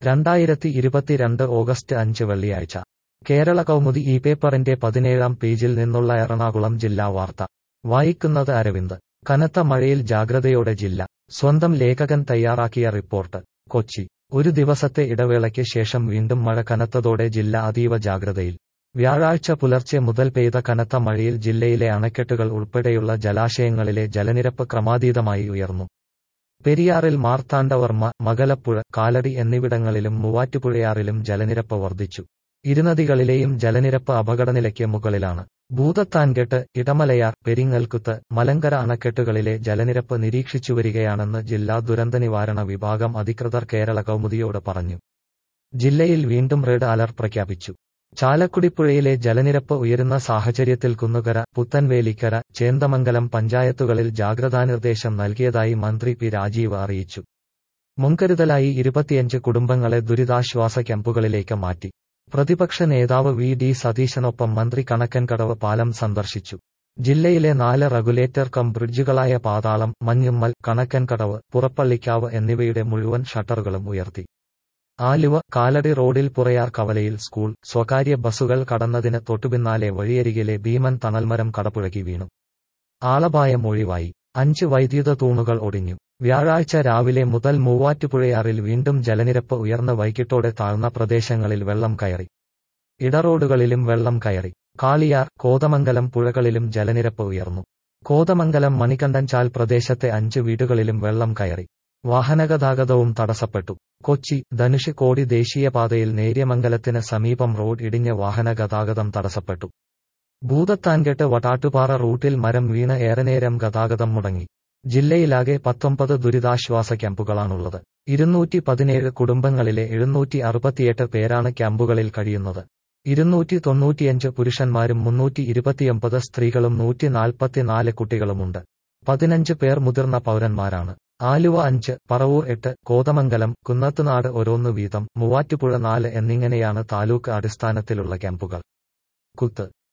രണ്ടായിരത്തി ഇരുപത്തിരണ്ട് ഓഗസ്റ്റ് അഞ്ച് വെള്ളിയാഴ്ച കേരള കൗമുദി ഈ പേപ്പറിന്റെ പതിനേഴാം പേജിൽ നിന്നുള്ള എറണാകുളം ജില്ലാ വാർത്ത വായിക്കുന്നത് അരവിന്ദ് കനത്ത മഴയിൽ ജാഗ്രതയോടെ ജില്ല സ്വന്തം ലേഖകൻ തയ്യാറാക്കിയ റിപ്പോർട്ട് കൊച്ചി ഒരു ദിവസത്തെ ഇടവേളയ്ക്ക് ശേഷം വീണ്ടും മഴ കനത്തതോടെ ജില്ല അതീവ ജാഗ്രതയിൽ വ്യാഴാഴ്ച പുലർച്ചെ മുതൽ പെയ്ത കനത്ത മഴയിൽ ജില്ലയിലെ അണക്കെട്ടുകൾ ഉൾപ്പെടെയുള്ള ജലാശയങ്ങളിലെ ജലനിരപ്പ് ക്രമാതീതമായി ഉയർന്നു പെരിയാറിൽ മാർത്താണ്ഡവർമ്മ മകലപ്പുഴ കാലടി എന്നിവിടങ്ങളിലും മൂവാറ്റുപുഴയാറിലും ജലനിരപ്പ് വർദ്ധിച്ചു ഇരുനദികളിലെയും ജലനിരപ്പ് അപകടനിലയ്ക്ക് മുകളിലാണ് ഭൂതത്താൻകെട്ട് ഇടമലയാർ പെരിങ്ങൽക്കുത്ത് മലങ്കര അണക്കെട്ടുകളിലെ ജലനിരപ്പ് നിരീക്ഷിച്ചുവരികയാണെന്ന് ജില്ലാ ദുരന്തനിവാരണ വിഭാഗം അധികൃതർ കേരള കൗമുദിയോട് പറഞ്ഞു ജില്ലയിൽ വീണ്ടും റെഡ് അലർട്ട് പ്രഖ്യാപിച്ചു ചാലക്കുടിപ്പുഴയിലെ ജലനിരപ്പ് ഉയരുന്ന സാഹചര്യത്തിൽ കുന്നുകര പുത്തൻവേലിക്കര ചേന്ദമംഗലം പഞ്ചായത്തുകളിൽ ജാഗ്രതാനിർദ്ദേശം നൽകിയതായി മന്ത്രി പി രാജീവ് അറിയിച്ചു മുൻകരുതലായി ഇരുപത്തിയഞ്ച് കുടുംബങ്ങളെ ദുരിതാശ്വാസ ക്യാമ്പുകളിലേക്ക് മാറ്റി പ്രതിപക്ഷ നേതാവ് വി ഡി സതീശനൊപ്പം മന്ത്രി കണക്കൻകടവ് പാലം സന്ദർശിച്ചു ജില്ലയിലെ നാല് റെഗുലേറ്റർ കം ബ്രിഡ്ജുകളായ പാതാളം മഞ്ഞുമ്മൽ കണക്കൻകടവ് പുറപ്പള്ളിക്കാവ് എന്നിവയുടെ മുഴുവൻ ഷട്ടറുകളും ഉയർത്തി ആലുവ കാലടി റോഡിൽ പുറയാർ കവലയിൽ സ്കൂൾ സ്വകാര്യ ബസ്സുകൾ കടന്നതിന് തൊട്ടുപിന്നാലെ വഴിയരികിലെ ഭീമൻ തണൽമരം കടപുഴകി വീണു ആളപായം ഒഴിവായി അഞ്ച് വൈദ്യുത തൂണുകൾ ഒടിഞ്ഞു വ്യാഴാഴ്ച രാവിലെ മുതൽ മൂവാറ്റുപുഴയാറിൽ വീണ്ടും ജലനിരപ്പ് ഉയർന്ന വൈകിട്ടോടെ താഴ്ന്ന പ്രദേശങ്ങളിൽ വെള്ളം കയറി ഇടറോഡുകളിലും വെള്ളം കയറി കാളിയാർ കോതമംഗലം പുഴകളിലും ജലനിരപ്പ് ഉയർന്നു കോതമംഗലം മണികണ്ഠൻചാൽ പ്രദേശത്തെ അഞ്ച് വീടുകളിലും വെള്ളം കയറി വാഹനഗതാഗതവും തടസ്സപ്പെട്ടു കൊച്ചി ധനുഷ്കോടി ദേശീയപാതയിൽ നേര്യമംഗലത്തിന് സമീപം റോഡ് ഇടിഞ്ഞ് വാഹനഗതാഗതം തടസ്സപ്പെട്ടു ഭൂതത്താൻകെട്ട് വടാട്ടുപാറ റൂട്ടിൽ മരം വീണ് ഏറെനേരം ഗതാഗതം മുടങ്ങി ജില്ലയിലാകെ പത്തൊമ്പത് ദുരിതാശ്വാസ ക്യാമ്പുകളാണുള്ളത് ഇരുന്നൂറ്റി പതിനേഴ് കുടുംബങ്ങളിലെ എഴുന്നൂറ്റി അറുപത്തിയെട്ട് പേരാണ് ക്യാമ്പുകളിൽ കഴിയുന്നത് ഇരുന്നൂറ്റി തൊണ്ണൂറ്റിയഞ്ച് പുരുഷന്മാരും മുന്നൂറ്റി ഇരുപത്തിയൊമ്പത് സ്ത്രീകളും നൂറ്റി നാൽപ്പത്തിനാല് കുട്ടികളുമുണ്ട് പതിനഞ്ച് പേർ മുതിർന്ന പൗരന്മാരാണ് ആലുവ അഞ്ച് പറവൂർ എട്ട് കോതമംഗലം കുന്നത്തുനാട് ഓരോന്ന് വീതം മൂവാറ്റുപുഴ നാല് എന്നിങ്ങനെയാണ് താലൂക്ക് അടിസ്ഥാനത്തിലുള്ള ക്യാമ്പുകൾ കുത്ത്